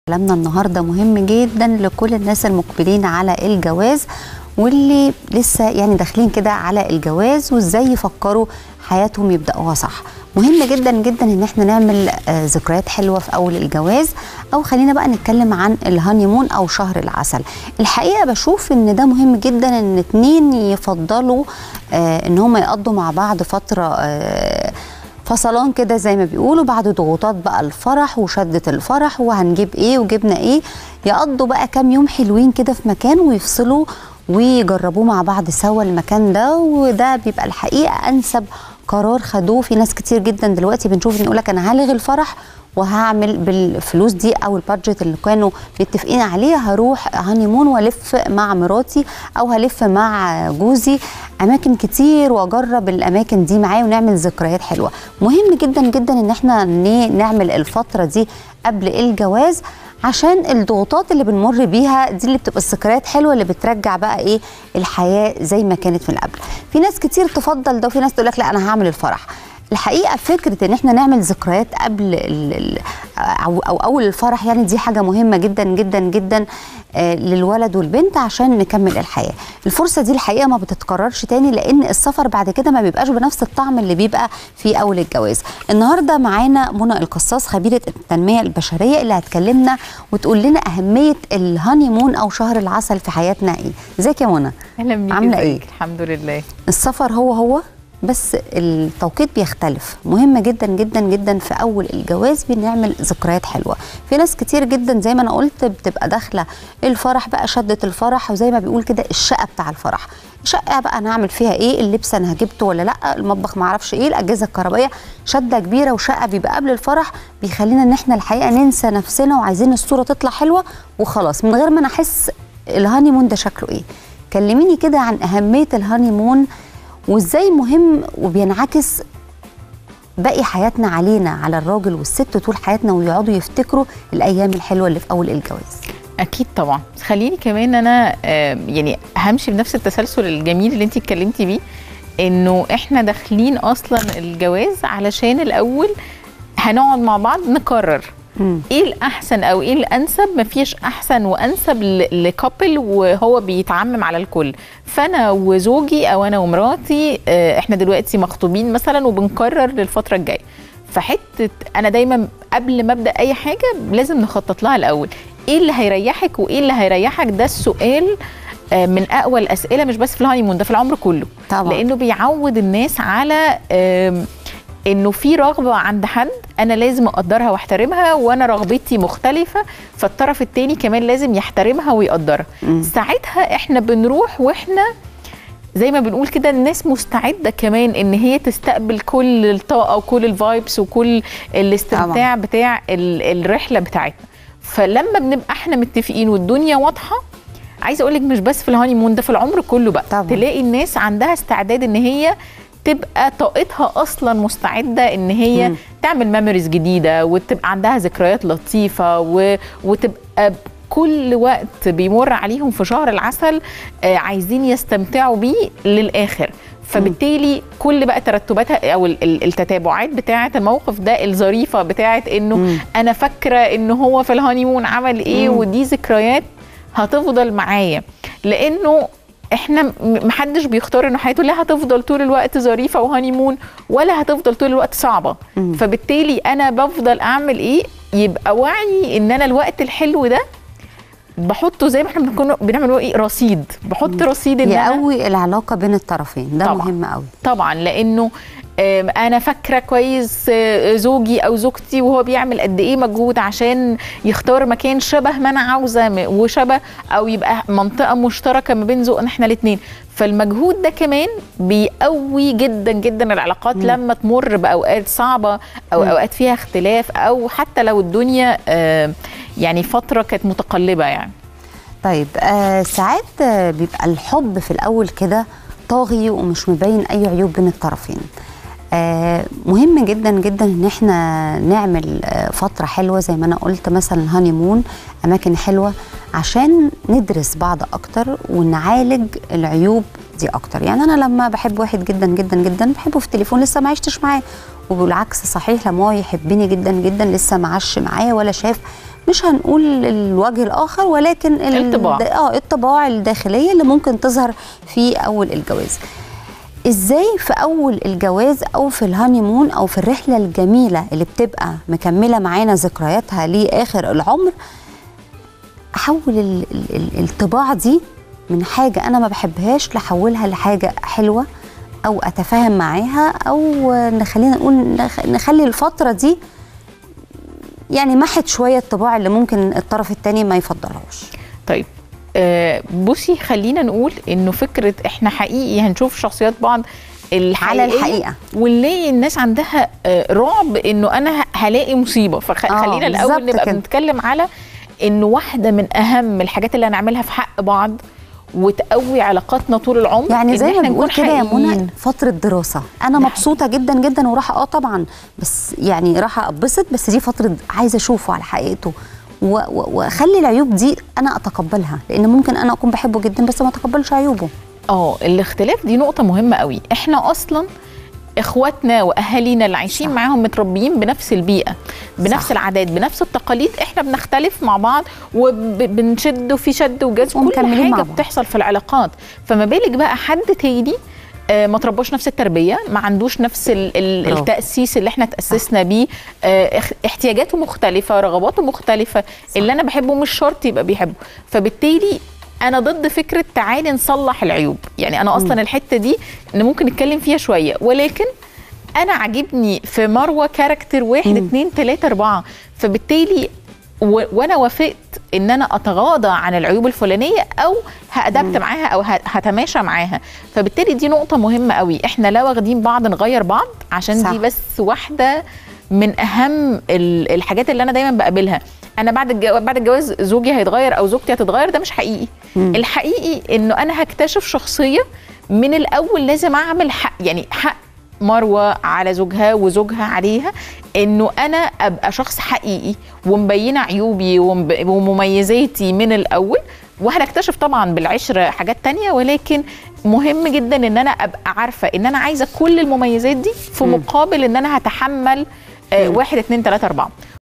كلامنا النهارده مهم جدا لكل الناس المقبلين على الجواز واللي لسه يعني داخلين كده على الجواز وازاي يفكروا حياتهم يبداوها صح مهم جدا جدا ان احنا نعمل آه، ذكريات حلوه في اول الجواز او خلينا بقى نتكلم عن الهانيمون او شهر العسل الحقيقه بشوف ان ده مهم جدا ان اتنين يفضلوا آه، ان هم يقضوا مع بعض فتره آه، فصلان كده زي ما بيقولوا بعد ضغوطات بقى الفرح وشدة الفرح وهنجيب ايه وجبنا ايه يقضوا بقى كام يوم حلوين كده في مكان ويفصلوا ويجربوه مع بعض سوا المكان ده وده بيبقى الحقيقة أنسب قرار خدوه في ناس كتير جدا دلوقتي بنشوف نقول لك أنا هلغي الفرح وهعمل بالفلوس دي او البادجت اللي كانوا متفقين عليه هروح هانيمون والف مع مراتي او هلف مع جوزي اماكن كتير واجرب الاماكن دي معاه ونعمل ذكريات حلوه مهم جدا جدا ان احنا ن- نعمل الفتره دي قبل الجواز عشان الضغوطات اللي بنمر بيها دي اللي بتبقى الذكريات حلوه اللي بترجع بقى ايه الحياه زي ما كانت من قبل في ناس كتير تفضل ده وفي ناس تقول لك لا انا هعمل الفرح الحقيقه فكره ان احنا نعمل ذكريات قبل ال ال او او اول الفرح يعني دي حاجه مهمه جدا جدا جدا آه، للولد والبنت عشان نكمل الحياه الفرصه دي الحقيقه ما بتتكررش تاني لان السفر بعد كده ما بيبقاش بنفس الطعم اللي بيبقى في اول الجواز النهارده معانا منى القصاص خبيره التنميه البشريه اللي هتكلمنا وتقول لنا اهميه الهانيمون او شهر العسل في حياتنا ايه ازيك يا منى اهلا بيك عاملة ازيك؟ إيه؟ الحمد لله السفر هو هو بس التوقيت بيختلف مهم جدا جدا جدا في اول الجواز بنعمل ذكريات حلوه في ناس كتير جدا زي ما انا قلت بتبقى داخله الفرح بقى شده الفرح وزي ما بيقول كده الشقه بتاع الفرح شقه بقى انا هعمل فيها ايه اللبس انا جبته ولا لا المطبخ ما اعرفش ايه الاجهزه الكهربائيه شده كبيره وشقه بيبقى قبل الفرح بيخلينا ان احنا الحقيقه ننسى نفسنا وعايزين الصوره تطلع حلوه وخلاص من غير ما نحس الهانيمون ده شكله ايه كلميني كده عن اهميه الهانيمون وازاي مهم وبينعكس باقي حياتنا علينا على الراجل والست طول حياتنا ويقعدوا يفتكروا الايام الحلوه اللي في اول الجواز اكيد طبعا خليني كمان انا آه، يعني همشي بنفس التسلسل الجميل اللي انت اتكلمتي بيه انه احنا داخلين اصلا الجواز علشان الاول هنقعد مع بعض نقرر مم. ايه الاحسن او ايه الانسب مفيش احسن وانسب ل- لكابل وهو بيتعمم على الكل فانا وزوجي او انا ومراتي آه، احنا دلوقتي مخطوبين مثلا وبنقرر للفتره الجايه فحته انا دايما قبل ما ابدا اي حاجه لازم نخطط لها الاول ايه اللي هيريحك وايه اللي هيريحك ده السؤال آه، من اقوى الاسئله مش بس في الهانيمون ده في العمر كله طبعا لانه بيعود الناس على آم، انه في رغبه عند حد انا لازم اقدرها واحترمها وانا رغبتي مختلفه فالطرف التاني كمان لازم يحترمها ويقدرها مم. ساعتها احنا بنروح واحنا زي ما بنقول كده الناس مستعده كمان ان هي تستقبل كل الطاقه وكل الفايبس وكل الاستمتاع طبعا. بتاع ال- الرحله بتاعتنا فلما بنبقى احنا متفقين والدنيا واضحه عايزه اقول لك مش بس في الهانيمون ده في العمر كله بقى طبعا. تلاقي الناس عندها استعداد ان هي تبقى طاقتها اصلا مستعده ان هي مم. تعمل ميموريز جديده وتبقى عندها ذكريات لطيفه و... وتبقى كل وقت بيمر عليهم في شهر العسل آه، عايزين يستمتعوا بيه للاخر فبالتالي كل بقى ترتباتها او ال- ال- التتابعات بتاعه الموقف ده الظريفه بتاعه انه مم. انا فاكره ان هو في الهانيمون عمل ايه مم. ودي ذكريات هتفضل معايا لانه احنا م- محدش بيختار انه حياته لا هتفضل طول الوقت ظريفه وهانيمون ولا هتفضل طول الوقت صعبه مم. فبالتالي انا بفضل اعمل ايه يبقى وعي ان انا الوقت الحلو ده بحطه زي ما احنا بنكون بنعمل ايه رصيد بحط رصيد ان انا يقوي العلاقه بين الطرفين ده طبعاً. مهم قوي طبعا لانه آم، انا فاكره كويس آه، زوجي او زوجتي وهو بيعمل قد ايه مجهود عشان يختار مكان شبه ما انا عاوزه م- وشبه او يبقى منطقه مشتركه ما بين ذوقنا احنا الاثنين فالمجهود ده كمان بيقوي جدا جدا العلاقات مم. لما تمر باوقات صعبه او مم. اوقات فيها اختلاف او حتى لو الدنيا آه، يعني فتره كانت متقلبه يعني طيب آه ساعات آه بيبقى الحب في الاول كده طاغي ومش مبين اي عيوب بين الطرفين آه مهم جدا جدا ان احنا نعمل آه فتره حلوه زي ما انا قلت مثلا هانيمون اماكن حلوه عشان ندرس بعض اكتر ونعالج العيوب دي اكتر يعني انا لما بحب واحد جدا جدا جدا بحبه في التليفون لسه ما عشتش معاه وبالعكس صحيح لما هو يحبني جدا جدا لسه معاش معايا ولا شاف مش هنقول الوجه الاخر ولكن ال- الطباع. اه الطباع الداخليه اللي ممكن تظهر في اول الجواز ازاي في اول الجواز او في الهانيمون او في الرحله الجميله اللي بتبقى مكمله معانا ذكرياتها لاخر العمر احول ال- ال- ال- الطباع دي من حاجه انا ما بحبهاش لحولها لحاجه حلوه او اتفاهم معاها او نخلينا نقول نخ- نخلي الفتره دي يعني محت شويه الطباع اللي ممكن الطرف الثاني ما يفضلهاش طيب آه بصي خلينا نقول انه فكره احنا حقيقي هنشوف شخصيات بعض الحقيقية على الحقيقة. ونلاقي الناس عندها آه رعب انه انا ه- هلاقي مصيبه آه، فخلينا الاول بالظبط نبقى كده. بنتكلم على انه واحده من اهم الحاجات اللي هنعملها في حق بعض وتقوي علاقاتنا طول العمر يعني إن زي ما إحنا بنقول نكون كده يا منى حقيقيين. فتره دراسه انا ده مبسوطه جدا جدا وراح اه طبعا بس يعني راح اتبسط بس دي فتره عايزه اشوفه على حقيقته و- و- واخلي العيوب دي انا اتقبلها لان ممكن انا اكون بحبه جدا بس ما اتقبلش عيوبه اه الاختلاف دي نقطة مهمة قوي احنا اصلا اخواتنا واهالينا اللي عايشين صح. معاهم متربيين بنفس البيئة بنفس صح. العادات بنفس التقاليد احنا بنختلف مع بعض وبنشد وفي شد وجذب كل ومكملين مع حاجة بعض. بتحصل في العلاقات فما بالك بقى حد تاني آه، ما تربوش نفس التربيه ما عندوش نفس ال- ال- برافو. التاسيس اللي احنا تاسسنا بيه آه، اخ- احتياجاته مختلفه رغباته مختلفه اللي انا بحبه مش شرط يبقى بيحبه فبالتالي انا ضد فكره تعالي نصلح العيوب يعني انا اصلا الحته دي ان ممكن نتكلم فيها شويه ولكن انا عاجبني في مروه كاركتر واحد اتنين تلاته اربعه فبالتالي و... وانا وافقت ان انا اتغاضى عن العيوب الفلانيه او هادبت معاها او ه- هتماشى معاها فبالتالي دي نقطه مهمه قوي احنا لا واخدين بعض نغير بعض عشان صح. دي بس واحده من اهم ال- الحاجات اللي انا دايما بقابلها انا بعد الجواز بعد الجواز زوجي هيتغير او زوجتي هتتغير ده مش حقيقي مم. الحقيقي انه انا هكتشف شخصيه من الاول لازم اعمل حق يعني حق مروه على زوجها وزوجها عليها انه انا ابقى شخص حقيقي ومبينه عيوبي ومب- ومميزاتي من الاول وهنكتشف طبعا بالعشره حاجات تانية ولكن مهم جدا ان انا ابقى عارفه ان انا عايزه كل المميزات دي في مقابل ان انا هتحمل آه واحد اتنين تلاته اربعه